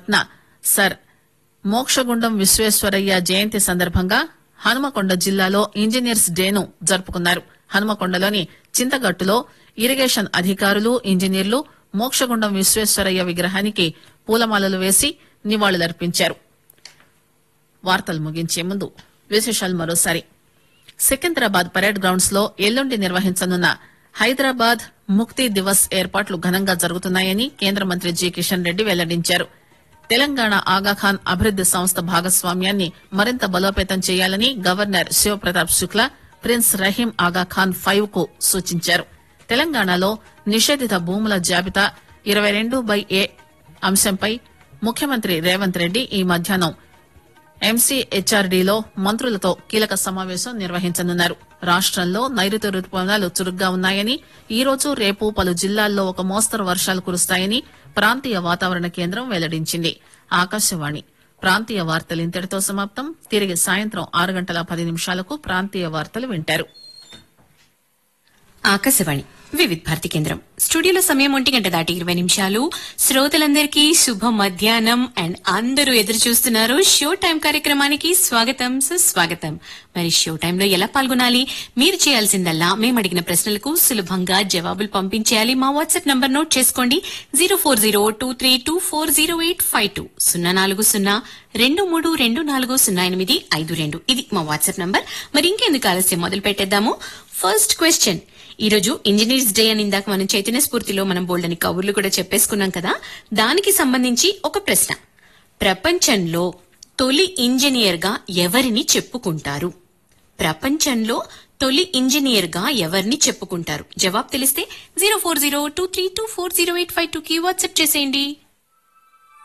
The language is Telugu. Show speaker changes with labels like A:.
A: రత్న సర్ మోక్షగుండం విశ్వేశ్వరయ్య జయంతి సందర్భంగా హనుమకొండ జిల్లాలో ఇంజనీర్స్ డేను జరుపుకున్నారు హనుమకొండలోని చింతగట్టులో ఇరిగేషన్ అధికారులు ఇంజనీర్లు మోక్షగుండం విశ్వేశ్వరయ్య విగ్రహానికి పూలమాలలు వేసి నివాళులర్పించారు వార్తలు ముగించే ముందు విశేషాలు మరోసారి సికింద్రాబాద్ పరేడ్ గ్రౌండ్స్ లో ఎల్లుండి నిర్వహించనున్న హైదరాబాద్ ముక్తి దివస్ ఏర్పాట్లు ఘనంగా జరుగుతున్నాయని కేంద్ర మంత్రి జి కిషన్ రెడ్డి వెల్లడించారు తెలంగాణ ఆగాఖాన్ అభివృద్ది సంస్థ భాగస్వామ్యాన్ని మరింత బలోపేతం చేయాలని governor Shiv Pratap Shukla prince Rahim Aga Khan five కు సూచించారు తెలంగాణలో నిషేధిత భూముల జాబితా ఇరవై రెండు బై ఏ అంశంపై ముఖ్యమంత్రి రేవంత్ రెడ్డి ఈ మధ్యాహ్నం ఎంసీహెచ్ఆర్డీలో మంత్రులతో కీలక సమావేశం నిర్వహించనున్నారు రాష్టంలో నైరుతి రుతుపవనాలు చురుగ్గా ఉన్నాయని ఈ రోజు రేపు పలు జిల్లాల్లో ఒక మోస్తరు వర్షాలు కురుస్తాయని ప్రాంతీయ వాతావరణ కేంద్రం వెల్లడించింది ఆకాశవాణి ప్రాంతీయ వార్తలు ఇంతటితో సమాప్తం తిరిగి సాయంత్రం ఆరు గంటల పది నిమిషాలకు ప్రాంతీయ వార్తలు వింటారు
B: ఆకాశవాణి వివిధ్ భారతి కేంద్రం స్టూడియోలో సమయం ఒంటి గంట దాటి ఇరవై నిమిషాలు శ్రోతలందరికీ శుభ మధ్యాహ్నం అండ్ అందరూ ఎదురు చూస్తున్నారు షో టైం కార్యక్రమానికి స్వాగతం సుస్వాగతం మరి షో టైంలో ఎలా పాల్గొనాలి మీరు చేయాల్సిందల్లా మేము అడిగిన ప్రశ్నలకు సులభంగా జవాబులు పంపించేయాలి మా వాట్సాప్ నంబర్ నోట్ చేసుకోండి zero four zero two three two four zero eight five two సున్నా నాలుగు సున్నా రెండు మూడు రెండు నాలుగు సున్నా ఎనిమిది ఐదు రెండు ఇది మా వాట్సాప్ నంబర్ మరి ఇంకెందుకు ఆలస్యం మొదలు పెట్టేద్దాము ఫస్ట్ క్వశ్చన్ ఈ రోజు ఇంజనీర్స్ డే అని ఇందాక మనం చైతన్య స్ఫూర్తిలో మనం బోల్డ్ అని కబుర్లు కూడా చెప్పేసుకున్నాం కదా దానికి సంబంధించి ఒక ప్రశ్న ప్రపంచంలో తొలి ఇంజనీర్ గా ఎవరిని చెప్పుకుంటారు ప్రపంచంలో తొలి ఇంజనీర్ గా ఎవరిని చెప్పుకుంటారు జవాబు తెలిస్తే zero four zero two three two four zero eight five two కి వాట్సాప్ చేసేయండి